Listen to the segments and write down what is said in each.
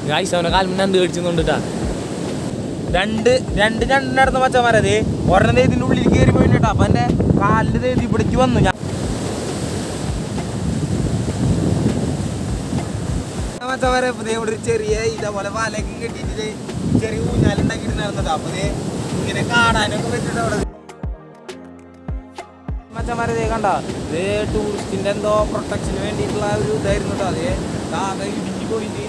Guys അവനെ കാലം രണ്ട് കടിച്ചുകൊണ്ടിട്ടാ രണ്ട് രണ്ട് രണ്ടിനടുത്ത മച്ചന്മാരത് ഒരെണ്ണം ദേ ഇതിന്റെ ഉള്ളിൽ കയറി പോയിട്ടാ അപ്പൊ എന്റെ കാലിന്റെ ദേ ഇത് ഇവിടേക്ക് വന്നു ഞാൻ മച്ചന്മാരെ ഇപ്പൊ ദേ ഇവിടെ ഒരു ചെറിയ ഇതേപോലെ വലക്കും കെട്ടിട്ട് ദേ ചെറിയ ഊഞ്ഞാലുണ്ടാക്കിയിട്ട് നടന്നതാ അപ്പൊ ദേ ഇങ്ങനെ കാണാനൊക്കെ പറ്റിട്ട് അവിടെ മച്ചന്മാരെ ദേ കണ്ട ഇത് ടൂറിസ്റ്റിന്റെ എന്തോ പ്രൊട്ടക്ഷന് വേണ്ടിയിട്ടുള്ള ഒരു ഇതായിരുന്നു കേട്ടോ അതേ ആകെ ഇടിഞ്ഞു പോയിട്ട്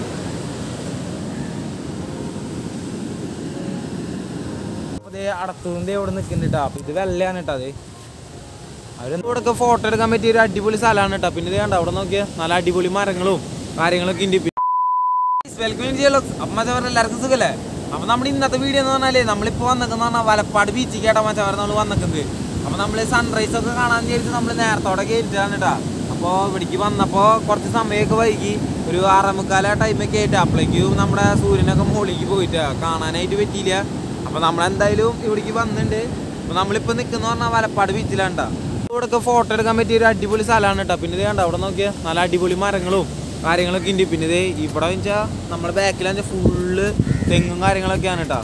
അതെ അടത്തുകൊണ്ട് ഇവിടെ നിൽക്കുന്നുണ്ട് അപ്പൊ ഇത് വെള്ളയാണ് കേട്ടോ അത് അവരിവിടെ ഫോട്ടോ എടുക്കാൻ പറ്റിയ ഒരു അടിപൊളി സ്ഥലമാണ് കേട്ടോ പിന്നെ ഇത് കണ്ട അവിടെ നോക്കിയാൽ നല്ല അടിപൊളി മരങ്ങളും കാര്യങ്ങളൊക്കെ ഉണ്ട് വെൽക്കം ചെയ്യല്ലോ അപ്പൊ മച്ചവരെ എല്ലാവർക്കും സുഖല്ലേ അപ്പൊ നമ്മുടെ ഇന്നത്തെ വീഡിയോ എന്ന് പറഞ്ഞാലേ നമ്മളിപ്പോ വന്നിക്കുന്ന പറഞ്ഞാൽ വലപ്പാട് ബീച്ചിൽ കേട്ടോ മച്ചവരെ നമ്മൾ വന്നിക്കുന്നത് അപ്പൊ നമ്മള് സൺറൈസ് ഒക്കെ കാണാൻ വിചാരിച്ച് നമ്മൾ നേരത്തോടെ കയറ്റിട്ടാണ് കേട്ടോ അപ്പോൾ ഇവിടേക്ക് വന്നപ്പോൾ കുറച്ച് സമയമൊക്കെ വൈകി ഒരു ആറേ മുക്കാല ടൈമൊക്കെ ആയിട്ട് അപ്പോഴേക്കും നമ്മുടെ സൂര്യനൊക്കെ മുകളിലേക്ക് പോയിട്ട് കാണാനായിട്ട് പറ്റിയില്ല അപ്പൊ നമ്മളെന്തായാലും ഇവിടേക്ക് വന്നിട്ടുണ്ട് അപ്പൊ നമ്മളിപ്പോ നിൽക്കുന്ന പറഞ്ഞാൽ വലപ്പാട് ബീച്ചിലാണ് കേട്ടോ ഇവിടെയൊക്കെ ഫോട്ടോ എടുക്കാൻ പറ്റിയ ഒരു അടിപൊളി സ്ഥലമാണ് കേട്ടോ പിന്നെ ഇത് കണ്ട അവിടെ നോക്കിയാൽ നല്ല അടിപൊളി മരങ്ങളും കാര്യങ്ങളൊക്കെ ഉണ്ട് പിന്നെ ഇത് ഇവിടെ വെച്ചാൽ നമ്മുടെ ബാക്കിലാന്ന് ഫുള്ള് തെങ്ങും കാര്യങ്ങളൊക്കെയാണ് കേട്ടോ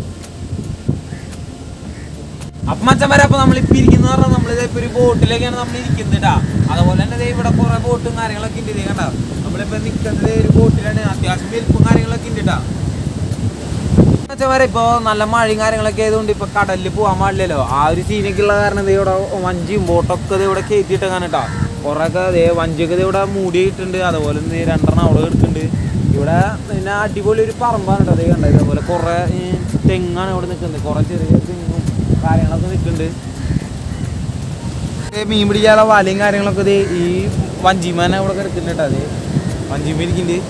അപ്പം മച്ചന്മാരെ അപ്പൊ നമ്മളിപ്പോ ഇരിക്കുന്ന പറഞ്ഞാൽ നമ്മളിത് ഇപ്പൊ ഒരു ബോട്ടിലൊക്കെയാണ് നമ്മൾ ഇരിക്കുന്നത് കേട്ടാ അതുപോലെ തന്നെ ദേ ഇവിടെ കുറെ ബോട്ടും കാര്യങ്ങളൊക്കെ ഉണ്ട് ഇത് കണ്ടാ നമ്മളിപ്പോ നിൽക്കുന്നത് ഒരു ബോട്ടിലാണ് അത്യാവശ്യം വലിപ്പും കാര്യങ്ങളൊക്കെ ഉണ്ട് കേട്ടാ മച്ചന്മാരെ ഇപ്പൊ നല്ല മഴയും കാര്യങ്ങളൊക്കെ ആയതുകൊണ്ട് ഇപ്പൊ കടലിൽ പോകാൻ പാടില്ലല്ലോ ആ ഒരു സീനൊക്കെ ഉള്ള കാരണം ദേ ഇവിടെ വഞ്ചിയും ബോട്ടൊക്കെ ദേ ഇവിടെ കയറ്റിയിട്ടേക്കാണ് കേട്ടോ കുറേയൊക്കെ ദേ വഞ്ചിയൊക്കെ ദേ ഇവിടെ മൂടിയിട്ടുണ്ട് അതുപോലെ തന്നെ രണ്ടെണ്ണം അവിടെ എടുക്കുന്നുണ്ട് ഇവിടെ പിന്നെ അടിപൊളി ഒരു പറമ്പാണ് കേട്ടോ അതേ കണ്ടത് ഇതേപോലെ കുറേ ഈ തെങ്ങാണ് ഇവിടെ നിൽക്കുന്നത് കുറേ ചെറിയ തെങ്ങും കാര്യങ്ങളൊക്കെ നിൽക്കുന്നുണ്ട് ദേ മീൻ പിടിക്കാനുള്ള വലയും കാര്യങ്ങളൊക്കെ ദേ ഈ വഞ്ചിമാനെ ഇവിടെ കിടക്കുന്നുണ്ട് കേട്ടോ അതെ വഞ്ചിമ ഇരിക്കുന്നുണ്ട്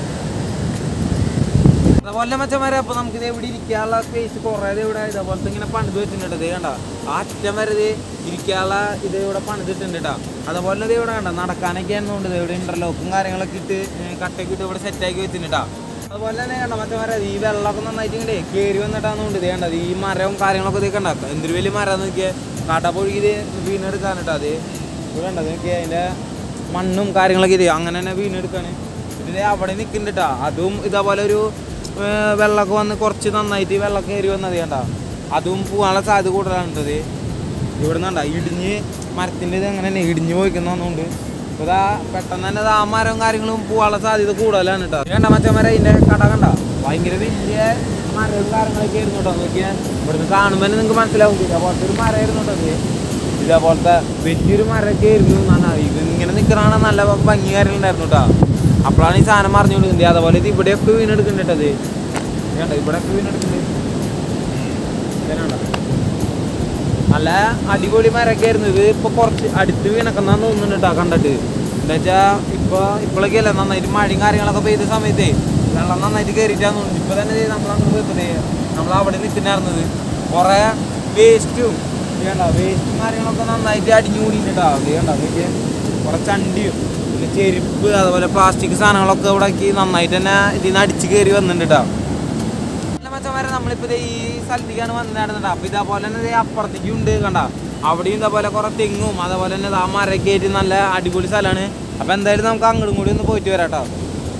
അതുപോലെ മച്ചന്മാരെ അപ്പൊ നമുക്ക് ഇത് ഇവിടെ ഇരിക്കാനുള്ള സ്പേസ് കുറേ ഇവിടെ ഇതേപോലത്തെ ഇങ്ങനെ പണിത് വെച്ചിട്ടുണ്ട് ഇത് കണ്ട ആ അറ്റം വരെ ഇത് ഇരിക്കാനുള്ള ഇത് ഇവിടെ പണിതിട്ടുണ്ട് കേട്ടോ അതുപോലെ ഇത് ഇവിടെ കണ്ട നടക്കാനൊക്കെ ആയിരുന്നുണ്ട് ഇത് ഇവിടെ ഇന്റർലോക്കും കാര്യങ്ങളൊക്കെ ഇട്ട് ഏർ കട്ടയൊക്കെ ഇട്ട് ഇവിടെ സെറ്റാക്കി വെച്ചിട്ടുണ്ട് കേട്ടോ അതുപോലെ തന്നെ കണ്ട മച്ചന്മാരെ ഈ വെള്ളമൊക്കെ നന്നായിട്ട് ഇങ്ങോട്ടേ കയറി വന്നിട്ടാന്നുണ്ട് ഇത് കണ്ടത് ഈ മരവും കാര്യങ്ങളൊക്കെ ഇത് കണ്ട എന്തൊരു വലിയ മരം നോക്കിയാൽ കട പൊഴുകി ഇത് വീണെടുക്കാൻ കേട്ടോ അത് ഇവിടെ കണ്ടത് നോക്കിയാൽ അതിന്റെ മണ്ണും കാര്യങ്ങളൊക്കെ ഇത് അങ്ങനെ തന്നെ വീണെടുക്കാണ് ഇത് അവിടെ നിൽക്കുന്നുണ്ട് കേട്ടോ അതും ഇതേപോലെ ഒരു ഏർ വെള്ളമൊക്കെ വന്ന് കുറച്ച് നന്നായിട്ട് വെള്ളം കയറി വന്നത് കണ്ട അതും പോകാനുള്ള സാധ്യത കൂടുതലാണ് കേട്ടത് ഇവിടെ നിന്നുണ്ട ഇടിഞ്ഞ് മരത്തിൻ്റെ ഇത് അങ്ങനെ തന്നെ ഇടിഞ്ഞ് പോയിക്കുന്നതുകൊണ്ട് അപ്പോൾ ഇതാ പെട്ടെന്ന് തന്നെ ഇത് ആ മരവും കാര്യങ്ങളും പോകാനുള്ള സാധ്യത കൂടുതലാണ് കേട്ടോ കണ്ട മറ്റേ ഇതിൻ്റെ കട കണ്ട ഭയങ്കര വലിയ മരവും കാര്യങ്ങളൊക്കെ ആയിരുന്നു കേട്ടോ നോക്കിയാൽ ഇവിടുന്ന് കാണുമ്പോൾ തന്നെ നിങ്ങൾക്ക് മനസ്സിലാവും ഇതേപോലത്തെ ഒരു മരമായിരുന്നു കേട്ടോ ഇത് ഇതേപോലത്തെ വലിയൊരു മരമൊക്കെ ആയിരുന്നു എന്നാണ് ഇത് ഇങ്ങനെ നിൽക്കണതാണ് നല്ല ഭംഗി കാര്യങ്ങളുണ്ടായിരുന്നു കേട്ടോ അപ്പോഴാണ് ഈ സാധനം മറിഞ്ഞുകൊണ്ടിരിക്കുന്നത് അതുപോലെ ഇത് ഇവിടെയൊക്കെ വീണെടുക്കുന്നുണ്ട് കേട്ടോ ഇത് വേണ്ട ഇവിടെയൊക്കെ വീണെടുക്കുന്നുണ്ട് ഇതന്നെയാണോ? നല്ല അടിപൊളി മരമൊക്കെ ആയിരുന്നു ഇത് ഇപ്പൊ കുറച്ച് അടുത്ത് വീണക്കെന്നാന്ന് തോന്നുന്നുണ്ട് കേട്ടോ കണ്ടിട്ട് എന്താ വെച്ചാ ഇപ്പൊ ഇപ്പോഴൊക്കെ അല്ലേ നന്നായിട്ട് മഴയും കാര്യങ്ങളൊക്കെ പെയ്ത സമയത്തേ വെള്ളം നന്നായിട്ട് കയറിയിട്ടാന്ന് തോന്നുന്നു ഇപ്പൊ തന്നെ നമ്മൾ അങ്ങോട്ട് പോയപ്പോഴേ നമ്മൾ അവിടെ നിൽക്കുന്നായിരുന്നത് കുറെ വേസ്റ്റും വേണ്ട വേസ്റ്റും കാര്യങ്ങളൊക്കെ നന്നായിട്ട് അടിഞ്ഞു കൂടിയിട്ടാ വേണ്ട നോക്കിയേ കുറെ ചണ്ടിയും പിന്നെ ചെരുപ്പ് അതുപോലെ പ്ലാസ്റ്റിക് സാധനങ്ങളൊക്കെ ഇവിടെ നന്നായിട്ട് തന്നെ ഇതിൽ നിന്ന് അടിച്ച് കയറി വന്നിട്ടുണ്ട് കേട്ടോ നല്ല മച്ചന്മാരെ നമ്മളിപ്പോ ദേ ഈ സ്ഥലത്തേക്കാണ് വന്നിട്ടുണ്ടായിരുന്നത് അപ്പൊ ഇതേപോലെ തന്നെ ദേ അപ്പുറത്തേക്കും ഉണ്ട് കണ്ട അവിടെയും ഇതേപോലെ കുറെ തെങ്ങും അതേപോലെ തന്നെ ആ മരമൊക്കെ ആയിട്ട് നല്ല അടിപൊളി സ്ഥലമാണ് അപ്പൊ എന്തായാലും നമുക്ക് അങ്ങോട്ടും കൂടി ഒന്ന് പോയിട്ട് വരാം കേട്ടോ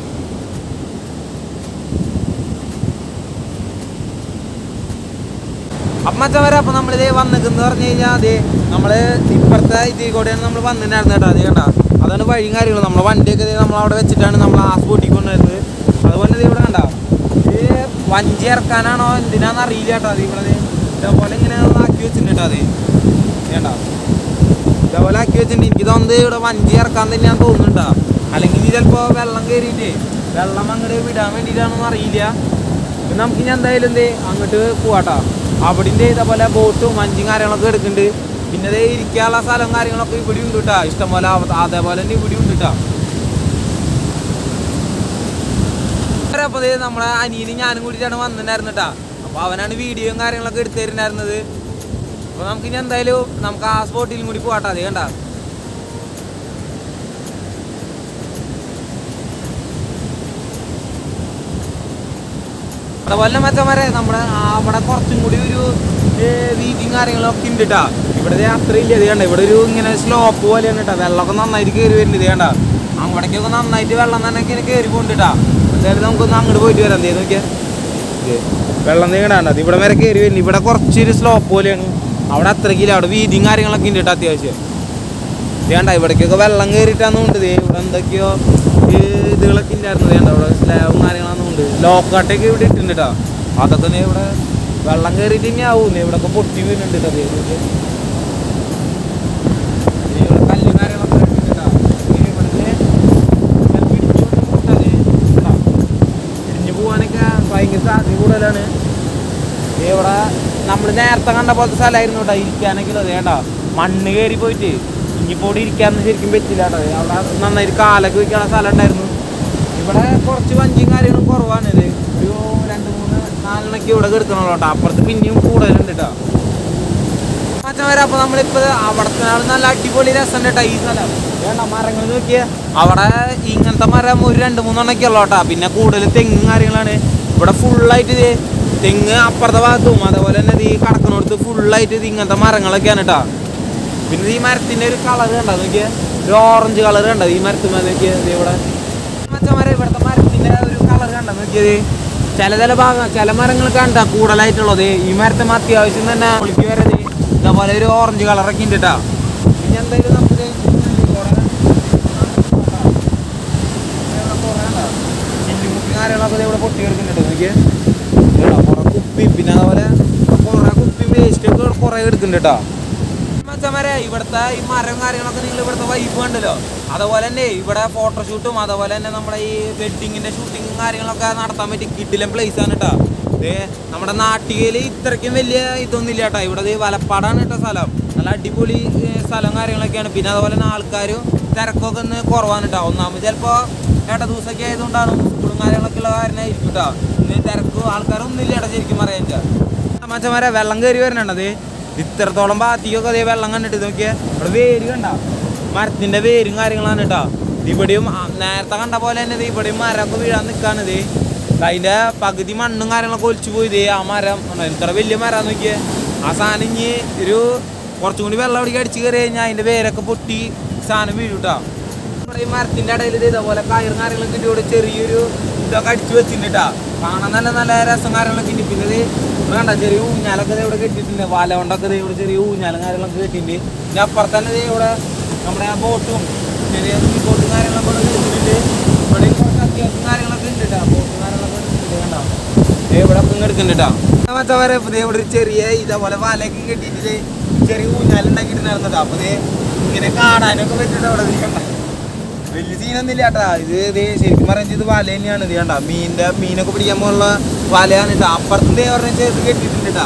അപ്പൊ മച്ചന്മാരെ അപ്പൊ നമ്മളിത് വന്നിക്കെന്ന് പറഞ്ഞു കഴിഞ്ഞാൽ അതെ നമ്മള് ഇപ്പുറത്തെ ഇതിൽ കൂടെയാണ് നമ്മൾ വന്നിട്ടുണ്ടായിരുന്നത് കേട്ടോ അത് കണ്ട അതാണ് വഴിയും കാര്യങ്ങളും നമ്മളെ വണ്ടിയൊക്കെ ദേ നമ്മൾ അവിടെ വെച്ചിട്ടാണ് നമ്മൾ ആ സ്പോട്ടിൽ കൊണ്ടുവരുന്നത് അതുപോലെ ഇത് ഇവിടെ കണ്ട ഇത് വഞ്ചി ഇറക്കാനാണോ എന്തിനാന്ന് അറിയില്ല കേട്ടോ അത് ഇവിടെ ദേ ഇതേപോലെ ഇങ്ങനെ ഒന്ന് ആക്കി വെച്ചിട്ടുണ്ട് കേട്ടോ അത് വേണ്ട ഇതേപോലെ ആക്കി വെച്ചിട്ടുണ്ട് എനിക്ക് തോന്നുന്നത് ഇവിടെ വഞ്ചി ഇറക്കാൻ തന്നെയാന്ന് തോന്നുന്നുണ്ടാ അല്ലെങ്കിൽ ഇനി ചിലപ്പോ വെള്ളം കയറിയിട്ടേ വെള്ളം അങ്ങോട്ട് വിടാൻ വേണ്ടിയിട്ടാണെന്ന് അറിയില്ല പിന്നെ നമുക്ക് ഇനി എന്തായാലും എന്തേ അങ്ങോട്ട് പോവാട്ടോ അവിടിൻ്റെ ഇതേപോലെ ബോട്ടും വഞ്ചിയും കാര്യങ്ങളൊക്കെ എടുക്കുന്നുണ്ട് പിന്നെ ദേ ഇരിക്കാനുള്ള സ്ഥലവും കാര്യങ്ങളൊക്കെ ഇവിടെ ഉണ്ട് കേട്ടോ ഇഷ്ടംപോലെ അവ- അതേപോലെ തന്നെ ഇവിടെ ഉണ്ട് കേട്ടോ അപ്പോൾ ദേ നമ്മളെ അനിയനും ഞാനും കൂടിയിട്ടാണ് വന്നിട്ടുണ്ടായിരുന്നു കേട്ടോ അപ്പോൾ അവനാണ് വീഡിയോയും കാര്യങ്ങളൊക്കെ എടുത്തു തരുന്നുണ്ടായിരുന്നത് അപ്പോൾ നമുക്ക് ഇനി എന്തായാലും നമുക്ക് ആ സ്പോട്ടിലും കൂടി പോകട്ടെ അതേ കണ്ട അതുപോലെ മച്ചന്മാരെ നമ്മുടെ ആ അവിടെ കുറച്ചും കൂടി ഒരു വീതിയും കാര്യങ്ങളൊക്കെ ഉണ്ട് കേട്ടാ ഇവിടെ ദേ അത്രയില്ല ഇത് കണ്ട ഇവിടെ ഒരു ഇങ്ങനെ സ്ലോപ്പ് പോലെയാണ് കേട്ടോ വെള്ളമൊക്കെ നന്നായിട്ട് കയറി വരുന്നുണ്ട് ഇത് കണ്ട അവിടേക്കൊക്കെ നന്നായിട്ട് വെള്ളം തന്നെ ഇങ്ങനെ കയറി പോകുന്നുണ്ട് കേട്ടാ എന്തായാലും നമുക്കൊന്ന് അങ്ങോട്ട് പോയിട്ട് വരാം എന്തേ നോക്കിയാ ദേ, വെള്ളം നീങ്ങണാണ്ട് ഇവിടെ വരെ കയറി വരുന്നു ഇവിടെ കുറച്ചൊരു സ്ലോപ്പ് പോലെയാണ് അവിടെ അത്രക്കില്ല അവിടെ വീതിയും കാര്യങ്ങളൊക്കെ ഉണ്ട് കേട്ടോ അത്യാവശ്യം വേണ്ട ഇവിടേക്കൊക്കെ വെള്ളം കയറിയിട്ടാന്ന് ഉണ്ട് ദേ ഇവിടെ എന്തൊക്കെയോ ഈ ഇതുകളൊക്കെ ഉണ്ടായിരുന്നു വേണ്ട ഇവിടെ സ്ലാബും കാര്യങ്ങളൊന്നും ഉണ്ട് ലോക്കാട്ടൊക്കെ ഇവിടെ ഇട്ടുണ്ട് കേട്ടോ അതൊക്കെ ദേ ഇവിടെ വെള്ളം കയറിയിട്ട് ഇനി ആവും ദേ ഇവിടെയൊക്കെ പൊട്ടി വീണുണ്ട് കേട്ടോ ദേ ഇതൊക്കെ. ദേ ഇവിടെ കല്ലും കാര്യങ്ങളൊക്കെ ഇട്ടിട്ടുണ്ട് കേട്ടോ. ദേ ഇവിടുന്ന് ചിലപ്പോ ഇടിച്ച് വന്ന് പൊട്ടാ ദേ. കണ്ടോ? ഇടിഞ്ഞു പോവാനൊക്കെ ഭയങ്കര സാധ്യത കൂടുതലാണ് ദേ ഇവിടെ നമ്മൾ നേരത്തെ കണ്ട പോലത്തെ സ്ഥലമായിരുന്നു കേട്ടോ ഇരിക്കാനൊക്കെ ഉള്ളത് വേണ്ട മണ്ണ് കയറി പോയിട്ട് ഇനിയിപ്പോൾ ഇവിടെ ഇരിക്കാന്ന് ശരിക്കും പറ്റില്ല കേട്ടോ ദേ അവിടെ നന്നായിട്ട് കാലൊക്കെ വെക്കാനുള്ള സ്ഥലം ഉണ്ടായിരുന്നു ഇവിടെ കുറച്ച് വഞ്ചിയും കാര്യങ്ങളും കുറവാണ് ഇത് ഒരു രണ്ട് മൂന്ന് നാലെണ്ണൊക്കെ ഇവിടെ കിടക്കണുള്ളൂ കേട്ടോ അപ്പുറത്ത് പിന്നെയും കൂടുതലുണ്ട് കേട്ടോ മാറ്റം വരാം അപ്പൊ നമ്മളിപ്പോ അവിടത്തെ നാള് നല്ല അടിപൊളി രസം കേട്ടോ ഈ സ്ഥലം വേണ്ട മരങ്ങൾ നോക്കിയേ അവിടെ ഇങ്ങനത്തെ മരം ഒരു രണ്ട് മൂന്നെണ്ണൊക്കെ ഉള്ളു കേട്ടോ പിന്നെ കൂടുതൽ തെങ്ങും കാര്യങ്ങളാണ് ഇവിടെ ഫുള്ളായിട്ട് ഇത് തെങ്ങ് അപ്പുറത്തെ ഭാഗത്തും അതേപോലെ തന്നെ ഇത് ഈ കടക്കണോടത്ത് ഫുള്ളായിട്ട് ഇത് ഇങ്ങനത്തെ മരങ്ങളൊക്കെയാണ് കേട്ടോ പിന്നെ ഈ മരത്തിന്റെ ഒരു കളർ കണ്ടോ നോക്കിയേ ഒരു ഓറഞ്ച് കളർ കണ്ടോ ഈ മരത്തുമ്മ നോക്കിയേ ദേ ഇവിടെ മച്ചമരം ഇവിടുത്തെ മരത്തിന്റെ ഒരു കളർ കണ്ടോ നോക്കിയത് ചില ചില ഭാഗം ചില മരങ്ങൾ കണ്ട കൂടുതലായിട്ടുള്ളത് ഈ മരത്തും അത്യാവശ്യം തന്നെ ഒളിക്ക് വരത് ഇതേപോലെ ഒരു ഓറഞ്ച് കളറൊക്കെ ഉണ്ട് കേട്ടോ പിന്നെ എന്തായാലും നമുക്ക് കാര്യങ്ങളൊക്കെ ദേ ഇവിടെ പൊട്ടി കിടക്കുന്നുണ്ട് നോക്കിയേ ഇതാ, കുറെ കുപ്പി പിന്നെ അതുപോലെ കുറെ കുപ്പി വേസ്റ്റ് ഒക്കെ കുറെ എടുക്കുന്നുണ്ട് കേട്ടോ മച്ചമരെ ഇവിടുത്തെ ഈ മരം കാര്യങ്ങളൊക്കെ നിങ്ങൾ ഇവിടുത്തെ വൈബ് കണ്ടല്ലോ അതുപോലെ തന്നെ ഇവിടെ ഫോട്ടോഷൂട്ടും അതുപോലെ തന്നെ നമ്മുടെ ഈ വെഡിങ്ങിന്റെ ഷൂട്ടിങ്ങും കാര്യങ്ങളൊക്കെ നടത്താൻ പറ്റി കിട്ടില്ല പ്ലേസ് ആണ് കേട്ടോ ദേ നമ്മുടെ നാട്ടികയിൽ ഇത്രയ്ക്കും വലിയ ഇതൊന്നും ഇല്ല കേട്ടോ ഇവിടെ ദേ വലപ്പാടാണ് കേട്ടോ സ്ഥലം നല്ല അടിപൊളി ഏ, സ്ഥലം കാര്യങ്ങളൊക്കെയാണ് പിന്നെ അതുപോലെ തന്നെ ആൾക്കാരും തിരക്കൊക്കെ ഒന്ന് കുറവാണ് കേട്ടോ ഒന്നാമത് ചിലപ്പോൾ ഏട്ട ദിവസമൊക്കെ ആയതുകൊണ്ടാണ് സ്കൂളും കാര്യങ്ങളൊക്കെ ഉള്ള കാരണമായിരിക്കും കേട്ടോ ഇന്ന് തിരക്കും ആൾക്കാരൊന്നും ഇല്ല കേട്ടോ ശരിക്കും പറയാൻ മച്ചമാരെ വെള്ളം കയറി വരണത് ഇത്രത്തോളം ഭാഗത്തേക്കൊക്കെ അതേ വെള്ളം കണ്ടിട്ട് ഇത് നോക്കിയേ ഇവിടെ വേര് കണ്ട മരത്തിന്റെ വേരും കാര്യങ്ങളാണ് കേട്ടോ ഇവിടെയും ആ, നേരത്തെ കണ്ട പോലെ തന്നെ ദേ ഇവിടെയും മരമൊക്കെ വീഴാൻ നിൽക്കാണ് ഇത് അതിന്റെ പകുതി മണ്ണും കാര്യങ്ങളൊക്കെ ഒലിച്ചു പോയി ദേ ആ മരം കണ്ടോ, ഇത്ര വലിയ മരം നോക്കിയേ ആ സാധനം ഇനി ഒരു കുറച്ചും കൂടി വെള്ളം അടിക്ക് അടിച്ച് കയറി കഴിഞ്ഞാൽ അതിന്റെ വേരൊക്കെ പൊട്ടി സാധനം വീഴും കേട്ടോ ഇവിടെ ഈ മരത്തിന്റെ ഇടയിൽ ഇത് ഇതേപോലെ കയറും കാര്യങ്ങളൊക്കെ ഉണ്ട് ഇവിടെ ചെറിയൊരു ഇതൊക്കെ അടിച്ചു വെച്ചിട്ടുണ്ട് കേട്ടോ കാണാൻ നല്ല നല്ല രസം കാര്യങ്ങളൊക്കെ ഉണ്ട് പിന്നെ ഇത് ഇവിടെ കണ്ട ചെറിയ ഊഞ്ഞാലൊക്കെ ദേ ഇവിടെ കെട്ടിയിട്ടുണ്ട് വാല കൊണ്ടൊക്കെ ദേ ഇവിടെ ചെറിയ ഊഞ്ഞാലും കാര്യങ്ങളൊക്കെ കെട്ടിയിട്ടുണ്ട് പിന്നെ അപ്പുറത്ത് തന്നെ ദേ ഇവിടെ നമ്മുടെ ആ ബോട്ടും ചെറിയ ബോട്ടും കാര്യങ്ങളൊക്കെ ഇവിടെ കെട്ടിയിട്ടുണ്ട് ഇവിടെ കുറച്ച് അത്യാവശ്യം കാര്യങ്ങളൊക്കെ ഉണ്ട് കേട്ടോ ബോട്ടും കാര്യങ്ങളൊക്കെ ഉണ്ട് കണ്ടോ ദേ ഇവിടെ ഒക്കെ എടുക്കുന്നുണ്ട് കേട്ടോ മറ്റവരെ ദേ ഇവിടെ ഒരു ചെറിയ ഇതേപോലെ വാലയൊക്കെ കെട്ടിയിട്ട് ദേ ചെറിയ ഊഞ്ഞാലുണ്ടാക്കിയിട്ടുണ്ടായിരുന്നു കേട്ടോ അപ്പൊ ദേ ഇങ്ങനെ കാണാനൊക്കെ പറ്റിയിട്ട് അവിടെ ദേ കണ്ടോ വലിയ സീനൊന്നുമില്ല ചേട്ടാ ഇത് ഇത് ശരിക്കും പറഞ്ഞാൽ ഇത് വല തന്നെയാണ് ഇത് കണ്ട മീനിന്റെ മീനൊക്കെ പിടിക്കാൻ പോകുന്ന വലയാണ് കേട്ടോ അപ്പുറത്തെ പറഞ്ഞ ചേർത്ത് കെട്ടിയിട്ടുണ്ട് കേട്ടാ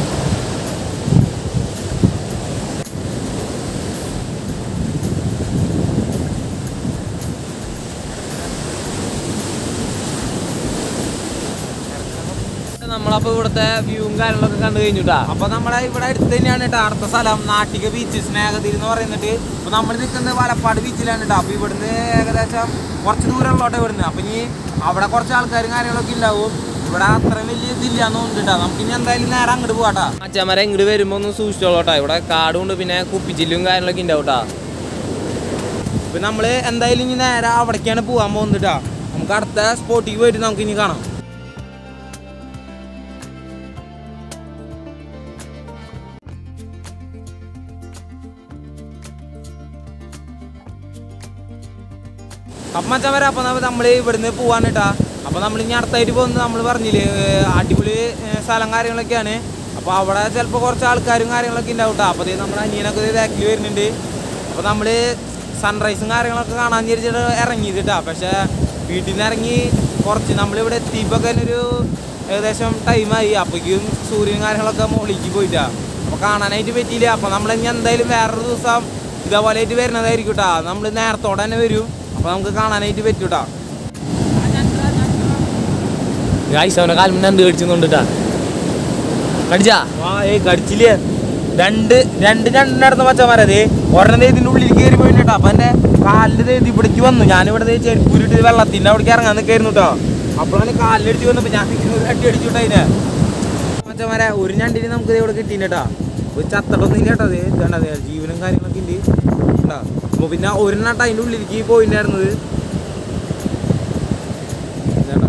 നമ്മളപ്പോ ഇവിടുത്തെ വ്യൂവും കാര്യങ്ങളൊക്കെ കണ്ടു കഴിഞ്ഞുട്ടാ അപ്പൊ നമ്മുടെ ഇവിടെ അടുത്ത് തന്നെയാണ് കേട്ടോ അടുത്ത സ്ഥലം നാട്ടിക ബീച്ച് സ്നേഹതിരി എന്ന് പറയുന്നിട്ട് അപ്പൊ നമ്മൾ നിൽക്കുന്നത് വലപ്പാട് ബീച്ചിലാണ് കേട്ടോ അപ്പൊ ഇവിടുന്ന് ഏകദേശം കുറച്ച് ദൂരം ഉള്ളോട്ടെ ഇവിടുന്ന് അപ്പൊ ഇനി അവിടെ കുറച്ച് ആൾക്കാരും കാര്യങ്ങളൊക്കെ ഉണ്ടാവും ഇവിടെ അത്ര വലിയ ഇതില്ല എന്നുണ്ട് കേട്ടോ നമുക്ക് ഇനി എന്തായാലും നേരെ അങ്ങോട്ട് പോവാട്ടാ അച്ഛന്മാരെ ഇങ്ങോട്ട് വരുമ്പോ ഒന്ന് സൂക്ഷിച്ചോളൂട്ടാ ഇവിടെ കാടുണ്ട് പിന്നെ കുപ്പിച്ചില്ലും കാര്യങ്ങളൊക്കെ ഉണ്ടാവൂട്ടാ ഇപ്പൊ നമ്മള് എന്തായാലും ഇനി നേരെ അവിടേക്കാണ് പോകാൻ പോകുന്നത് കേട്ടോ നമുക്ക് അടുത്ത സ്പോട്ടിക്ക് പോയിട്ട് നമുക്ക് ഇനി കാണാം അപ്പം മച്ചാൻ വരാം അപ്പം നമ്മൾ ഇവിടുന്ന് പോവാണ് കേട്ടാ അപ്പം നമ്മൾ ഇനി അടുത്തായിട്ട് പോകുന്നത് നമ്മൾ പറഞ്ഞില്ലേ ഏർ അടിപൊളി ഏർ സ്ഥലം കാര്യങ്ങളൊക്കെയാണ് അപ്പോൾ അവിടെ ചിലപ്പോൾ കുറച്ച് ആൾക്കാരും കാര്യങ്ങളൊക്കെ ഉണ്ടാവും കേട്ടോ അപ്പോൾ നമ്മുടെ അനിയനൊക്കെ ഇത് ബാക്കിൽ വരുന്നുണ്ട് അപ്പോൾ നമ്മൾ സൺറൈസും കാര്യങ്ങളൊക്കെ കാണാൻ വിചാരിച്ചിട്ട് ഇറങ്ങിയത് കേട്ടോ പക്ഷേ വീട്ടിൽ നിന്ന് ഇറങ്ങി കുറച്ച് നമ്മളിവിടെ എത്തിയപ്പോൾ തന്നെ ഒരു ഏകദേശം ടൈമായി അപ്പോഴേക്കും സൂര്യനും കാര്യങ്ങളൊക്കെ മുകളിലേക്ക് പോയിട്ടാ അപ്പോൾ കാണാനായിട്ട് പറ്റിയില്ല അപ്പോൾ നമ്മൾ ഇനി എന്തായാലും വേറൊരു ദിവസം ഇതേപോലെ ആയിട്ട് വരുന്നതായിരിക്കും കേട്ടോ നമ്മൾ നേരത്തോടെ തന്നെ വരും അപ്പോൾ നമുക്ക് കാണാനായിട്ട് പറ്റും കേട്ടോ ഗായ്സ് അവനെ കാലം മുന്നേ എന്ത് കടിച്ചുകൊണ്ടിട്ടാ കടിച്ചാ ആ ഏയ് കടിച്ചില്ലേ രണ്ട് രണ്ട് രണ്ടിനടുത്ത് മച്ചമാരത് ഒരെണ്ണം ദേ ഇതിന്റെ ഉള്ളിൽ കയറി പോയിട്ടാ അപ്പൊ എന്റെ കാലില് ദേ ഇത് ഇവിടേക്ക് വന്നു ഞാനിവിടെ ചെരുപ്പൂരിട്ട് വെള്ളത്തിന്റെ അവിടേക്ക് ഇറങ്ങാൻ നിൽക്കായിരുന്നു കേട്ടോ അപ്പോഴാണ് കാലിലടിച്ച് വന്നപ്പോ ഞാൻ നിൽക്കുന്നത് അടി അടിച്ചുട്ടോ അതിനെ മച്ചമാരെ ഒരു ഞണ്ടിന് നമുക്ക് ദേ ഇവിടെ കിട്ടീട്ടാ ഒരു ചത്തട്ടൊന്നും ഇല്ല കേട്ടോ അതേ വേണ്ടത് ജീവനും കാര്യങ്ങളൊക്കെ ഉണ്ട് കണ്ടാ അപ്പൊ പിന്നെ ഒരെണ്ണാട്ട അതിന്റെ ഉള്ളിലേക്ക് പോയിണ്ടായിരുന്നത് ഇതാണ്ടാ.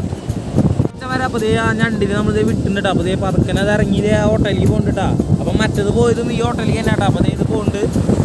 അപ്പോൾ ദേ ആ ഞണ്ടിന് നമ്മൾ ദേ വിട്ടുണ്ടാ അപ്പോൾ ദേ പതുക്കനെ അത് ഇറങ്ങി ദേ ആ ഹോട്ടലിലേക്ക് പോകണ്ടിട്ടാ അപ്പം മറ്റത് പോയതും ഈ ഹോട്ടലിലേക്ക് തന്നെ കേട്ടോ അപ്പോൾ ദേ ഇത് പോകുന്നുണ്ട്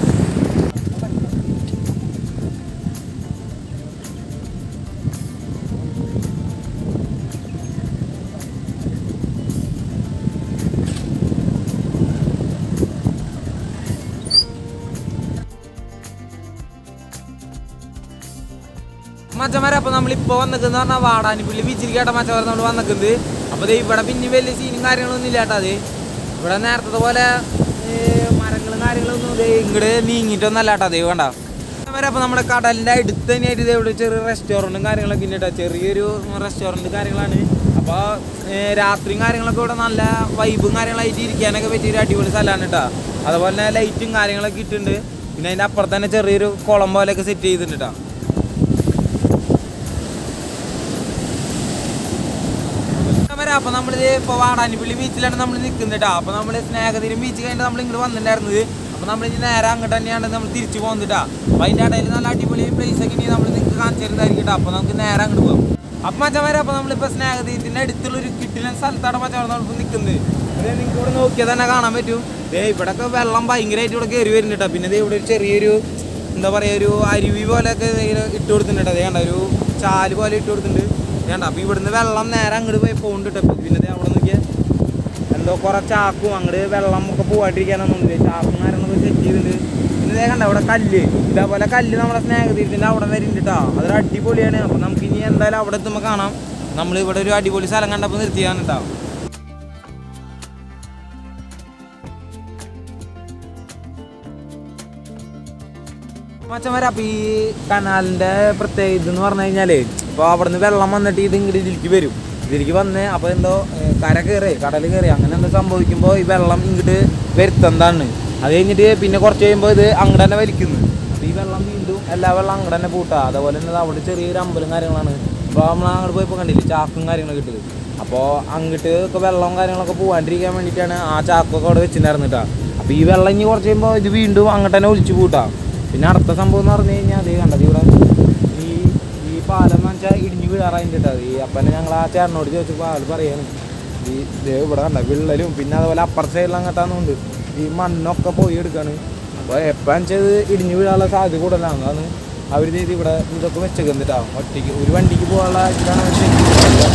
മച്ചന്മാരെ അപ്പൊ നമ്മളിപ്പോ വന്നിക്കുന്ന പറഞ്ഞാൽ വാടാനിപ്പള്ളി ബീച്ചിൽ കേട്ട മച്ചന്മാരെ നമ്മൾ വന്നിക്കുന്നത് അപ്പൊ ദേ ഇവിടെ പിന്നെ വലിയ സീനും കാര്യങ്ങളൊന്നും ഇല്ല കേട്ടോ അത് ഇവിടെ നേരത്തെ പോലെ ഏ, മരങ്ങളും കാര്യങ്ങളൊന്നും ദേ ഇങ്ങോട്ട് നീങ്ങിയിട്ടൊന്നല്ല കേട്ടോ ദേ വേണ്ട മച്ചന്മാരെ അപ്പൊ നമ്മുടെ കടലിന്റെ അടുത്ത് തന്നെയായിട്ട് ദേ ഇവിടെ ചെറിയ റെസ്റ്റോറൻറ്റും കാര്യങ്ങളൊക്കെ ഉണ്ട് കേട്ടോ ചെറിയൊരു റെസ്റ്റോറൻറ്റ് കാര്യങ്ങളാണ് അപ്പോൾ രാത്രിയും കാര്യങ്ങളൊക്കെ ഇവിടെ നല്ല വൈബും കാര്യങ്ങളായിട്ട് ഇരിക്കാനൊക്കെ പറ്റിയൊരു അടിപൊളി സ്ഥലമാണ് കേട്ടോ അതുപോലെ തന്നെ ലൈറ്റും കാര്യങ്ങളൊക്കെ ഇട്ടിട്ടുണ്ട് പിന്നെ അതിൻ്റെ അപ്പുറത്ത് തന്നെ ചെറിയൊരു കുളം പോലെയൊക്കെ സെറ്റ് ചെയ്തിട്ടുണ്ട് കേട്ടോ വരാം അപ്പൊ നമ്മളിത് ഇപ്പൊ വാടാനിപ്പള്ളി ബീച്ചിലാണ് നമ്മൾ നിൽക്കുന്നത് കേട്ടോ അപ്പൊ നമ്മള് സ്നേഹതീരം ബീച്ച് കഴിഞ്ഞിട്ട് നമ്മൾ ഇങ്ങോട്ട് വന്നിട്ടുണ്ടായിരുന്നത് അപ്പൊ നമ്മൾ ഇനി നേരെ അങ്ങോട്ട് തന്നെയാണ് നമ്മൾ തിരിച്ചു പോകുന്നത് അപ്പൊ അതിന്റെ ഇടയിൽ നല്ല അടിപൊളി പ്ലേസ് ഒക്കെ ഇനി നമ്മൾ നിങ്ങൾക്ക് കാണിച്ചു തരുന്നതായിരിക്കും കേട്ടോ അപ്പൊ നമുക്ക് നേരെ അങ്ങോട്ട് പോകാം അപ്പൊ മച്ചന്മാരെ അപ്പൊ നമ്മളിപ്പോ സ്നേഹതീരത്തിന്റെ അടുത്തുള്ള ഒരു കിട്ടിന സ്ഥലത്താണ് മച്ചന്മാർ നമ്മളിപ്പോ നിൽക്കുന്നത് നിങ്ങൾക്ക് ഇവിടെ നോക്കിയാൽ തന്നെ കാണാൻ പറ്റും ദേ ഇവിടെയൊക്കെ വെള്ളം ഭയങ്കരമായിട്ട് ഇവിടെ കയറി വരുന്നുണ്ട് കേട്ടോ പിന്നെ ദേ ഇവിടെ ഒരു ചെറിയൊരു എന്താ പറയുക ഒരു അരുവി പോലെയൊക്കെ ദേ ഇങ്ങനെ ഇട്ട് കൊടുത്തിട്ടുണ്ട് അതേ കണ്ട ഒരു ചാല് പോലെ ഇട്ട് കൊടുത്തിട്ടുണ്ട് വേണ്ട അപ്പൊ ഇവിടുന്ന് വെള്ളം നേരെ അങ്ങോട്ട് പോയി പോകുന്നുണ്ട് കേട്ടോ പിന്നെ ദേ അവിടെ നോക്കിയാൽ എന്തോ കുറെ ചാക്കും അങ്ങോട്ട് വെള്ളം ഒക്കെ പോവാണ്ടിരിക്കാനൊന്നുണ്ട് ചാക്കും കാര്യങ്ങളൊക്കെ സെറ്റ് ചെയ്തിട്ടുണ്ട് പിന്നെ ദേ കണ്ട അവിടെ കല്ല് ഇതേപോലെ കല്ല് നമ്മുടെ സ്നേഹതീരത്തിൻ്റെ അവിടെ വരെ ഉണ്ട് കേട്ടോ അതൊരു അടിപൊളിയാണ് അപ്പൊ നമുക്ക് ഇനി എന്തായാലും അവിടെ എത്തുമ്പോൾ കാണാം നമ്മൾ ഇവിടെ ഒരു അടിപൊളി സ്ഥലം കണ്ടപ്പോൾ നിർത്തിയാണ് കേട്ടോ മച്ചന്മാരെ അപ്പൊ ഈ കനാലിന്റെ പ്രത്യേകത ഇതെന്ന് പറഞ്ഞു കഴിഞ്ഞാല് ഇപ്പൊ അവിടുന്ന് വെള്ളം വന്നിട്ട് ഇത് ഇങ്ങോട്ട് ഇതിലേക്ക് വരും ഇതിലേക്ക് വന്ന് അപ്പൊ എന്തോ ഏ, കര കയറി കടൽ കയറി അങ്ങനെ എന്തോ സംഭവിക്കുമ്പോൾ ഈ വെള്ളം ഇങ്ങോട്ട് വരുത്തുന്നതാണ് അത് കഴിഞ്ഞിട്ട് പിന്നെ കുറച്ച് കഴിയുമ്പോൾ ഇത് അങ്ങോട്ട് തന്നെ വലിക്കുന്നു അപ്പൊ ഈ വെള്ളം വീണ്ടും എല്ലാ വെള്ളം അങ്ങോട്ട് തന്നെ പൂട്ടാ അതുപോലെ തന്നെ അവിടെ ചെറിയൊരു അമ്പലം കാര്യങ്ങളാണ് അപ്പോൾ നമ്മൾ അങ്ങോട്ട് പോയപ്പോൾ കണ്ടില്ലേ ചാക്കും കാര്യങ്ങളൊക്കെ ഇട്ടത് അപ്പോൾ അങ്ങോട്ട് ഒക്കെ വെള്ളം കാര്യങ്ങളൊക്കെ പോകാണ്ടിരിക്കാൻ വേണ്ടിയിട്ടാണ് ആ ചാക്കൊക്കെ അവിടെ വെച്ചിട്ടുണ്ടായിരുന്നു കേട്ടോ അപ്പോൾ ഈ വെള്ളം ഇനി കുറച്ച് കഴിയുമ്പോൾ ഇത് വീണ്ടും അങ്ങോട്ട് തന്നെ ഒലിച്ചു പൂട്ടാ പിന്നെ അടുത്ത സംഭവം എന്ന് പറഞ്ഞു കഴിഞ്ഞാൽ അതേ കണ്ടത് ഇവിടെ ഈ ഈ പാലം എന്ന് വെച്ചാൽ ഇടിഞ്ഞു വീഴാറായിട്ട് കേട്ടോ ഈ അപ്പനെ ഞങ്ങൾ ആ ചേട്ടനോട് ചോദിച്ചപ്പോൾ ആൾ പറയാണ് ഈ ദേ ഇവിടെ കണ്ട വിള്ളലും പിന്നെ അതുപോലെ അപ്പുറത്തെ സൈഡിൽ അങ്ങോട്ടാന്നുണ്ട് ഈ മണ്ണൊക്കെ പോയി എടുക്കാണ് അപ്പോൾ എപ്പോഴാന്ന് വെച്ചാൽ ഇത് ഇടിഞ്ഞു വീഴാനുള്ള സാധ്യത കൂടുതലാണ് അതാണ് അവർ ചെയ്ത് ഇവിടെ ഇതൊക്കെ വെച്ചേക്കുന്നിട്ടാ ഒറ്റയ്ക്ക് ഒരു വണ്ടിക്ക് പോകാനുള്ള ഇതാണ് വെച്ചേക്കുന്നത്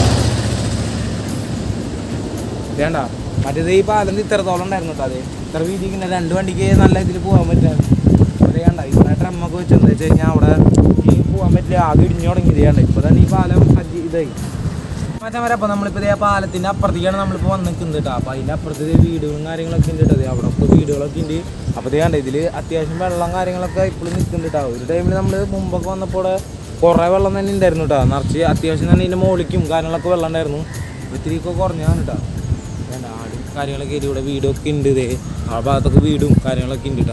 വേണ്ട മറ്റേത് ഈ പാലം ഇത് ഇത്രത്തോളം ഉണ്ടായിരുന്നു കേട്ടോ അതെ ഇത്ര വീതിക്ക് ഇങ്ങനെ രണ്ട് വണ്ടിക്ക് നല്ല ഇതിൽ പോകാൻ പറ്റാ അവിടെ കണ്ട ഇവിടെ ഡ്രമ്മൊക്കെ വെച്ചെന്ന് വെച്ച് കഴിഞ്ഞാൽ അവിടെ ഈ പോകാൻ പറ്റില്ല ആകെ ഇടിഞ്ഞു തുടങ്ങി ചെയ്യണ്ട ഇപ്പൊ തന്നെ ഈ പാലം സജ്ജി ഇതായി മറ്റേ വരെ അപ്പോൾ നമ്മളിപ്പോൾ ഇതേ പാലത്തിൻ്റെ അപ്പുറത്തേക്കാണ് നമ്മളിപ്പോൾ വന്ന് നിൽക്കുന്നത് കേട്ടോ അപ്പോൾ അതിൻ്റെ അപ്പുറത്ത് ദേ വീടുകളും കാര്യങ്ങളൊക്കെ ഉണ്ട് കേട്ടോ ദേ അവിടെ ഒക്കെ വീടുകളൊക്കെ ഉണ്ട് അപ്പോൾ ഇത് കണ്ട ഇതിൽ അത്യാവശ്യം വെള്ളം കാര്യങ്ങളൊക്കെ ഇപ്പോഴും നിൽക്കുന്നുണ്ട് കേട്ടോ ഒരു ടൈമിൽ നമ്മൾ മുമ്പൊക്കെ വന്നപ്പോൾ ഇവിടെ കുറേ വെള്ളം തന്നെ ഉണ്ടായിരുന്നു കേട്ടോ നിറച്ച് അത്യാവശ്യം തന്നെ ഇതിൻ്റെ മുകളിലേക്കും കാര്യങ്ങളൊക്കെ വെള്ളം ഉണ്ടായിരുന്നു ഇത്തിരിയൊക്കെ കുറഞ്ഞാണ് കേട്ടോ വേണ്ട ആടും കാര്യങ്ങളൊക്കെ ആയിട്ട് ഇവിടെ വീടൊക്കെ ഉണ്ട് ഇതേ ആ ഭാഗത്തൊക്കെ വീടും കാര്യങ്ങളൊക്കെ ഉണ്ട് കേട്ടോ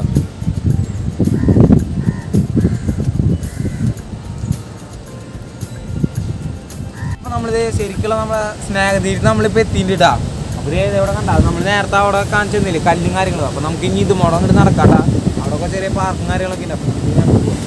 അപ്പൊ നമ്മളിത് ശരിക്കുള്ള നമ്മളെ സ്നേഹതീരി നമ്മളിപ്പോൾ എത്തിയിട്ടാ അപ്പോൾ ഇത് എവിടെ കണ്ട നമ്മൾ നേരത്തെ അവിടെ കാണിച്ചു തന്നില്ലേ കല്ലും കാര്യങ്ങളും അപ്പോൾ നമുക്ക് ഇനി ഇത് മുടം അങ്ങോട്ട് നടക്കാട്ടാ അവിടെ ഒക്കെ ചെറിയ പാർക്കും കാര്യങ്ങളൊക്കെ ഉണ്ട് അപ്പോൾ ഇത് ഞാൻ പോവാം.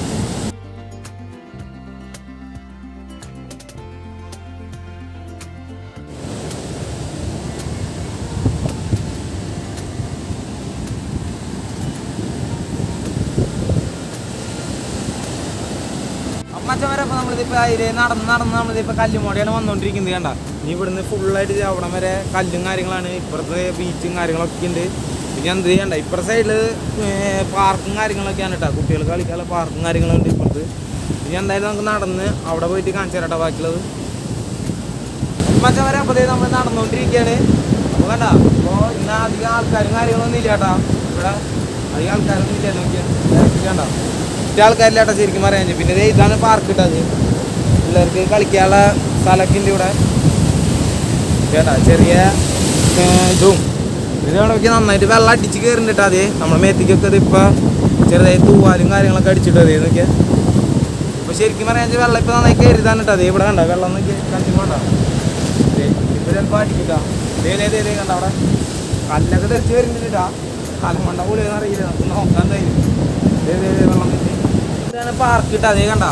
അമ്മച്ചവരെ അപ്പോൾ നമ്മളിതിപ്പോൾ അതിൽ നടന്ന് നടന്ന് നമ്മളിതിപ്പോൾ കല്ലുമോടിയാണ് വന്നുകൊണ്ടിരിക്കുന്നത് കണ്ട ഇനി ഇവിടുന്ന് ഫുള്ളായിട്ട് അവിടം വരെ കല്ലും കാര്യങ്ങളാണ് ഇപ്പുറത്തെ ബീച്ചും കാര്യങ്ങളൊക്കെ ഉണ്ട് പിന്നെ എന്ത് ചെയ്യണ്ട ഇപ്പുറത്തെ സൈഡിൽ പാർക്കും കാര്യങ്ങളൊക്കെയാണ് കേട്ടോ കുട്ടികൾ കളിക്കാനുള്ള പാർക്കും കാര്യങ്ങളുണ്ട് ഇപ്പുറത്ത് ഇനി എന്തായാലും നമുക്ക് നടന്ന് അവിടെ പോയിട്ട് കാണിച്ചു തരാട്ടോ ബാക്കിയുള്ളത് മച്ചവരെ അപ്പോൾ നമ്മൾ നടന്നുകൊണ്ടിരിക്കുകയാണ് അപ്പോൾ കണ്ട അപ്പോൾ ഇന്ന് അധികം ആൾക്കാരും കാര്യങ്ങളൊന്നും ഇല്ല കേട്ടോ ഇവിടെ അധികം ആൾക്കാരൊന്നും ഇല്ല നോക്കിയാൽ കണ്ടോ മറ്റേ ആൾക്കാരില്ലാട്ടോ ശരിക്കും പറയാൻ പിന്നെ ദേ ഇതാണ് പാർക്ക് ഇട്ടത് പിള്ളേർക്ക് കളിക്കാനുള്ള സ്ഥലമൊക്കെ ഉണ്ട് ഇവിടെ കേട്ടാ ചെറിയ ഏ, ഇതും ഇത് നോക്കി നന്നായിട്ട് വെള്ളം അടിച്ച് കയറുന്നുണ്ട് അതെ നമ്മുടെ മേത്തിക്കൊക്കെ ഇത് ഇപ്പം ചെറുതായി തൂവാലും കാര്യങ്ങളൊക്കെ അടിച്ചിട്ട് അതേ നോക്കിയാൽ ഇപ്പൊ ശരിക്കും പറയാൻ വെച്ചാൽ വെള്ളം ഇപ്പൊ നന്നായി കയറിയതാണ് കേട്ടോ അതേ ഇവിടെ കണ്ട വെള്ളം നോക്കി കണ്ടിട്ട് വേണ്ട ഇപ്പൊ ചിലപ്പോ അടിക്കിട്ടാ ദേ ദേ ദേ ദേ കണ്ട അവിടെ കല്ലൊക്കെ തെറിച്ച് വരുന്നുണ്ടാ കാലം കൊണ്ട പോലെ അറിയില്ല നമുക്ക് നോക്കാൻ തരും ദേ ദേ ദേ വെള്ളം നോക്കി. ഇതാണ് പാർക്ക് ഇട്ടാ അതേ കണ്ട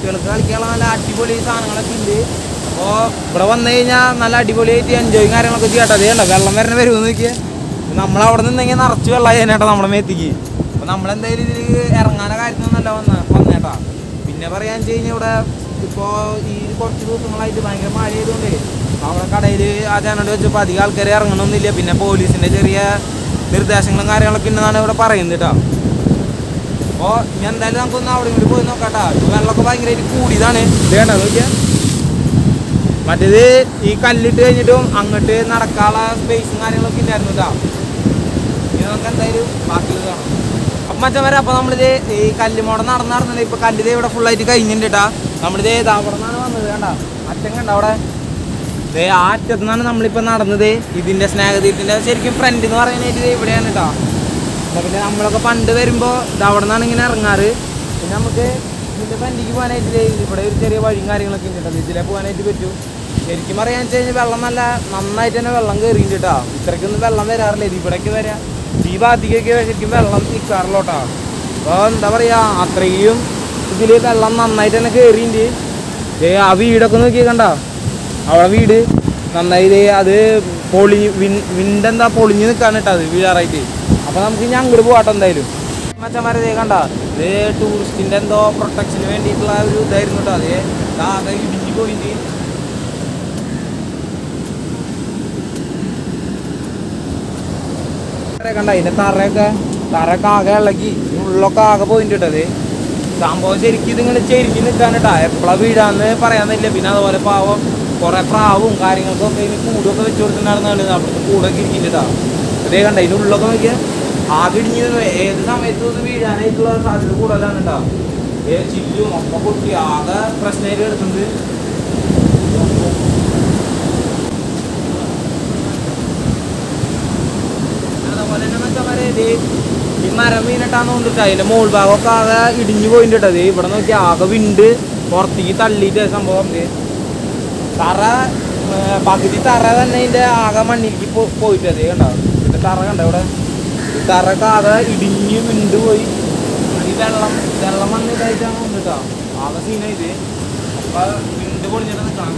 കുട്ടികൾക്ക് കളിക്കാനുള്ള നല്ല അടിപൊളി സാധനങ്ങളൊക്കെ ഉണ്ട് അപ്പോൾ ഇവിടെ വന്നു കഴിഞ്ഞാൽ നല്ല അടിപൊളിയായിട്ട് എൻജോയും കാര്യങ്ങളൊക്കെ ചെയ്യട്ടെ അതേ ഉണ്ടോ വെള്ളം വരണ വരുമെന്ന് നോക്കിയാൽ നമ്മളവിടെ നിന്നെങ്കിൽ നിറച്ച് വെള്ളമായി തന്നെയാട്ടോ നമ്മുടെ മേത്തേക്ക് അപ്പോൾ നമ്മളെന്തായാലും ഇതിൽ ഇറങ്ങാനോ കാര്യത്തിനൊന്നല്ല വന്ന വന്നേട്ടാ പിന്നെ പറയാന്ന് വെച്ച് കഴിഞ്ഞാൽ ഇവിടെ ഇപ്പോൾ ഈ കുറച്ച് ദിവസങ്ങളായിട്ട് ഭയങ്കര മഴ ആയതുകൊണ്ട് അവിടെ കടയിൽ ആ ചേനോട് വെച്ചപ്പോൾ അധികം ആൾക്കാർ ഇറങ്ങണമെന്നില്ല പിന്നെ പോലീസിൻ്റെ ചെറിയ നിർദ്ദേശങ്ങളും കാര്യങ്ങളൊക്കെ ഉണ്ടെന്നാണ് ഇവിടെ പറയുന്നത് കേട്ടോ അപ്പോൾ ഇനി എന്തായാലും നമുക്കൊന്ന് അവിടെ ഇങ്ങോട്ട് പോയി നോക്കാട്ടാ ഇപ്പൊ വെള്ളമൊക്കെ ഭയങ്കരമായിട്ട് കൂടിയതാണ് ഇത് കണ്ടോ നോക്കിയാ മറ്റേത് ഈ കല്ലിട്ട് കഴിഞ്ഞിട്ടും അങ്ങോട്ട് നടക്കാനുള്ള സ്പേസും കാര്യങ്ങളൊക്കെ ഉണ്ടായിരുന്നു കേട്ടോ ഇനി നമുക്ക് എന്തായാലും ബാക്കിയുള്ളത് കാണാം അപ്പം മച്ചാൻ വരാം അപ്പോൾ നമ്മളിത് ഈ കല്ലുമോടെ നടന്ന് നടന്നത് ഇപ്പോൾ കല്ലിത് ഇവിടെ ഫുള്ളായിട്ട് കഴിഞ്ഞിട്ടുണ്ട് കേട്ടാ നമ്മളിത് ഇത് അവിടെ നിന്നാണ് വന്നത് കണ്ട അറ്റം കണ്ട അവിടെ ദേ ആ അറ്റത്തു നിന്നാണ് നമ്മളിപ്പോൾ നടന്നത് ഇതിൻ്റെ സ്നേഹതീരത്തിൻ്റെ ശരിക്കും ഫ്രണ്ട് എന്ന് പറയാനായിട്ട് ഇത് ഇവിടെയാണ് കേട്ടോ അപ്പൊ പിന്നെ നമ്മളൊക്കെ പണ്ട് വരുമ്പോൾ ഇത് അവിടെ നിന്നാണ് ഇങ്ങനെ ഇറങ്ങാറ് പിന്നെ നമുക്ക് ഇതിൻ്റെ ഫ്രണ്ടിക്ക് പോകാനായിട്ട് ദേ ഇവിടെ ഒരു ചെറിയ വഴിയും കാര്യങ്ങളൊക്കെ ഉണ്ട് കേട്ടോ ഇതിലെ പോകാനായിട്ട് പറ്റും ശരിക്കും പറയാന്ന് വെച്ച് കഴിഞ്ഞാൽ വെള്ളം നല്ല നന്നായിട്ട് തന്നെ വെള്ളം കയറിയിട്ട് കേട്ടോ ഇത്രയ്ക്കൊന്നും വെള്ളം വരാറില്ല ഇത് ഇവിടേക്ക് വരാം ഈ ഭാഗത്തേക്കൊക്കെ ശരിക്കും വെള്ളം നിൽക്കാറില്ല കേട്ടോ അപ്പോൾ എന്താ പറയുക അത്രയും ഇതിൽ വെള്ളം നന്നായിട്ട് തന്നെ കയറിയിട്ടുണ്ട് ദേ ആ വീടൊക്കെ നോക്കി കണ്ട അവിടെ വീട് നന്നായി ദേ അത് പൊളി വിൻ വിൻഡ് എന്താ പൊളിഞ്ഞ് നിൽക്കാണ് കേട്ടോ അത് വീഴാറായിട്ട് അപ്പോൾ നമുക്ക് ഇനി അങ്ങോട്ട് പോകട്ടെ എന്തായാലും മച്ചന്മാരെ ദേ കണ്ട ഇത് ടൂറിസ്റ്റിൻ്റെ എന്തോ പ്രൊട്ടക്ഷന് വേണ്ടിയിട്ടുള്ള ഒരു ഇതായിരുന്നു കേട്ടോ അതേ ആകെ ഇടിഞ്ഞ് പോയിട്ട് കണ്ട അതിന്റെ തറയൊക്കെ തറയൊക്കെ ആകെ ഇളകി ഇതിന് ഉള്ളൊക്കെ ആകെ പോയിട്ടുണ്ട് കേട്ടോ അത് സംഭവം ശരിക്കും ഇതിങ്ങനെ ചെരിഞ്ഞ് നിൽക്കാൻ കേട്ടാ എപ്പോഴാ വീഴാന്ന് പറയാൻ പറ്റില്ല പിന്നെ അതുപോലെ പാവം കുറെ പ്രാവും കാര്യങ്ങൾക്കൊക്കെ ഇതിന് കൂടൊക്കെ വെച്ച് കൊടുത്തിട്ടുണ്ടായിരുന്നാണ് അവിടുത്തെ കൂടൊക്കെ ഇരിക്കുന്നുണ്ടാ അതേ കണ്ട ഇതിന്റെ ഉള്ളൊക്കെ നോക്കിയാൽ ആകെ ഇടിഞ്ഞ് ഏത് സമയത്തും ഇത് വീഴാനായിട്ടുള്ള സാധ്യത കൂടുതലാണ് കേട്ടോ ഏ ചില്ലും ഒക്കെ പൊട്ടി ആകെ പ്രശ്നമായിട്ട് കിടക്കുന്നത് അതുപോലെ തന്നെ മച്ചന്മാരെ ഇത് ഈ മരം വീണിട്ടാന്ന് കൊണ്ടിട്ട് അതിന്റെ മോൾ ഭാഗമൊക്കെ ആകെ ഇടിഞ്ഞു പോയിട്ടുണ്ട് അത് ഇവിടെ നോക്കി ആകെ വിണ്ട് പുറത്തേക്ക് തള്ളിയിട്ട് സംഭവം ഇത് തറ ഏ, പകുതി തറ തന്നെ ഇതിന്റെ ആകെ മണ്ണിലേക്ക് പോ- പോയിട്ട് അത് കണ്ടോ ഇതിന്റെ തറ കണ്ടോ ഇവിടെ ഈ തറയൊക്കെ ആകെ ഇടിഞ്ഞ് വിണ്ട് പോയി ഈ വെള്ളം വെള്ളം വന്നിട്ടായിട്ടാണ് കൊണ്ടിട്ടോ ആകെ സീന ഇത് അപ്പൊ വിണ്ട് പൊളിഞ്ഞിട്ട് നിൽക്കണം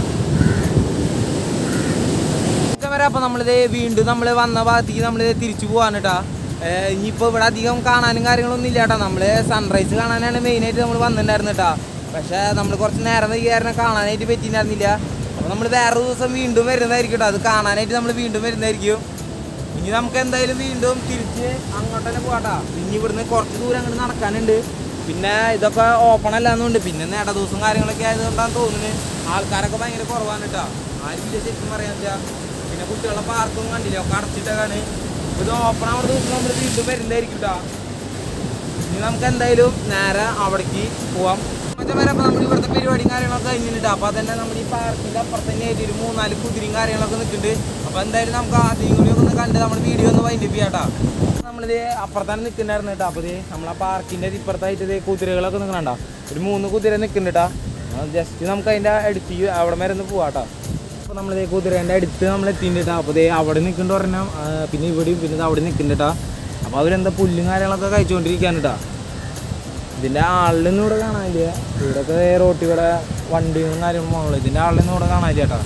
വരെ അപ്പൊ നമ്മളിത് വീണ്ടും നമ്മൾ വന്ന ഭാഗത്തേക്ക് നമ്മൾ തിരിച്ചു പോവാണ് കേട്ടാ ഇനിയിപ്പോൾ ഇവിടെ അധികം കാണാനും കാര്യങ്ങളൊന്നും ഇല്ല കേട്ടോ നമ്മള് സൺറൈസ് കാണാനാണ് മെയിനായിട്ട് നമ്മൾ വന്നിട്ടുണ്ടായിരുന്നു കേട്ടാ പക്ഷെ നമ്മൾ കുറച്ച് നേരം വൈകി കാരണം കാണാനായിട്ട് പറ്റിയിട്ടുണ്ടായിരുന്നില്ല അപ്പോൾ നമ്മൾ വേറെ ദിവസം വീണ്ടും വരുന്നതായിരിക്കും കേട്ടോ അത് കാണാനായിട്ട് നമ്മൾ വീണ്ടും വരുന്നതായിരിക്കും ഇനി നമുക്ക് എന്തായാലും വീണ്ടും തിരിച്ച് അങ്ങോട്ട് തന്നെ പോകാട്ടാ ഇനി ഇവിടുന്ന് കുറച്ച് ദൂരം അങ്ങോട്ട് നടക്കാനുണ്ട് പിന്നെ ഇതൊക്കെ ഓപ്പൺ അല്ലാന്നുണ്ട് പിന്നെ നേട ദിവസം കാര്യങ്ങളൊക്കെ ആയതുകൊണ്ടാണ് തോന്നുന്നത് ആൾക്കാരൊക്കെ ഭയങ്കര കുറവാണ് കേട്ടോ ആരും ഇല്ല ശരിക്കും പറയാൻ വെച്ചാൽ പിന്നെ കുട്ടികളെ പാർക്കും കണ്ടില്ല ഒക്കെ അടച്ചിട്ടൊക്കെയാണ് ഇത് ഓപ്പൺ ആവുന്ന ദിവസം നമ്മൾ വീണ്ടും വരുന്നതായിരിക്കും കേട്ടോ ഇനി നമുക്ക് എന്തായാലും നേരെ അവിടേക്ക് പോവാം മറ്റേ വരെ അപ്പോൾ നമ്മൾ ഇവിടുത്തെ പരിപാടിയും കാര്യങ്ങളൊക്കെ കഴിഞ്ഞിട്ടുണ്ട് അപ്പോൾ അതന്നെ നമ്മൾ ഈ പാർക്കിൻ്റെ അപ്പുറത്ത് തന്നെ ആയിട്ട് ഒരു മൂന്നാല് കുതിരയും കാര്യങ്ങളൊക്കെ നിൽക്കുന്നുണ്ട് അപ്പോൾ എന്തായാലും നമുക്ക് ആദ്യം കൂടി ഒക്കെ ഒന്ന് കണ്ട് നമ്മുടെ വീഡിയോ ഒന്ന് വൈൻഡ് ചെയ്യാം കേട്ടോ നമ്മളിത് അപ്പുറത്താണ് നിൽക്കുന്നുണ്ടായിരുന്നു കേട്ടോ അപ്പോൾ ഇത് നമ്മൾ ആ പാർക്കിൻ്റെ ഇപ്പുറത്തായിട്ട് ഇത് കുതിരകളൊക്കെ നിൽക്കണുണ്ടോ ഒരു മൂന്ന് കുതിര നിൽക്കുന്നുണ്ട് കേട്ടോ ജസ്റ്റ് നമുക്ക് അതിൻ്റെ അടുത്ത് അവിടെ വരെ ഒന്ന് പോവാം കേട്ടോ അപ്പോൾ നമ്മളിത് കുതിരേൻ്റെ അടുത്ത് നമ്മൾ എത്തിയിട്ടുണ്ട് കേട്ടോ അപ്പോൾ ദേ അവിടെ നിൽക്കുന്നുണ്ട് പറഞ്ഞാൽ പിന്നെ ഇവിടെയും പിന്നെ ഇത് അവിടെ നിൽക്കുന്നുണ്ട് കേട്ടോ അപ്പോൾ അവരെന്താ പുല്ലും കാര്യങ്ങളൊക്കെ കഴിച്ചുകൊണ്ടിരിക്കുകയാണ് കേട്ടോ ഇതിൻ്റെ ആളിലൊന്നും ഇവിടെ കാണാനില്ല ഇവിടെയൊക്കെ റോട്ടിൽ ഇവിടെ വണ്ടികളും കാര്യങ്ങളും പോകുന്നുള്ളൂ ഇതിൻ്റെ ആളിലൊന്നും ഇവിടെ കാണാനില്ല കേട്ടോ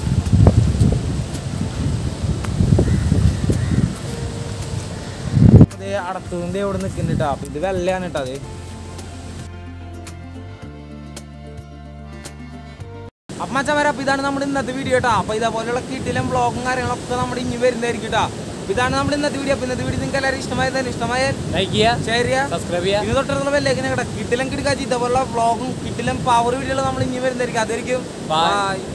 ഇത് അടത്തുകൊണ്ട് ഇവിടെ നിൽക്കുന്നുണ്ട് കേട്ടോ അപ്പോൾ ഇത് വെള്ളയാണ് കേട്ടോ അത് അപ്പം മച്ചാൻ വരാം അപ്പോൾ ഇതാണ് നമ്മുടെ ഇന്നത്തെ വീഡിയോ കേട്ടോ അപ്പോൾ ഇതേപോലെയുള്ള കിട്ടിലും ബ്ലോഗും കാര്യങ്ങളൊക്കെ നമ്മുടെ ഇനി വരുന്നതായിരിക്കും കേട്ടോ അപ്പോൾ ഇതാണ് നമ്മുടെ ഇന്നത്തെ വീഡിയോ അപ്പോൾ ഇന്നത്തെ വീഡിയോ നിങ്ങൾക്ക് എല്ലാവരും ഇഷ്ടമായതല്ലേ ഇഷ്ടമായാൽ ലൈക്ക് ചെയ്യുക ഷെയർ ചെയ്യുക സബ്സ്ക്രൈബ് ചെയ്യുക ഇനി തൊട്ടുള്ള ബെല്ലേക്ക് കിട്ടിലും കിടക്കാച്ചി ഇതേപോലുള്ള വ്ളോഗും കിട്ടിലും പവർ വീഡിയോകളും നമ്മൾ ഇനി വരുന്നതായിരിക്കും അതായിരിക്കും Bye. ബൈ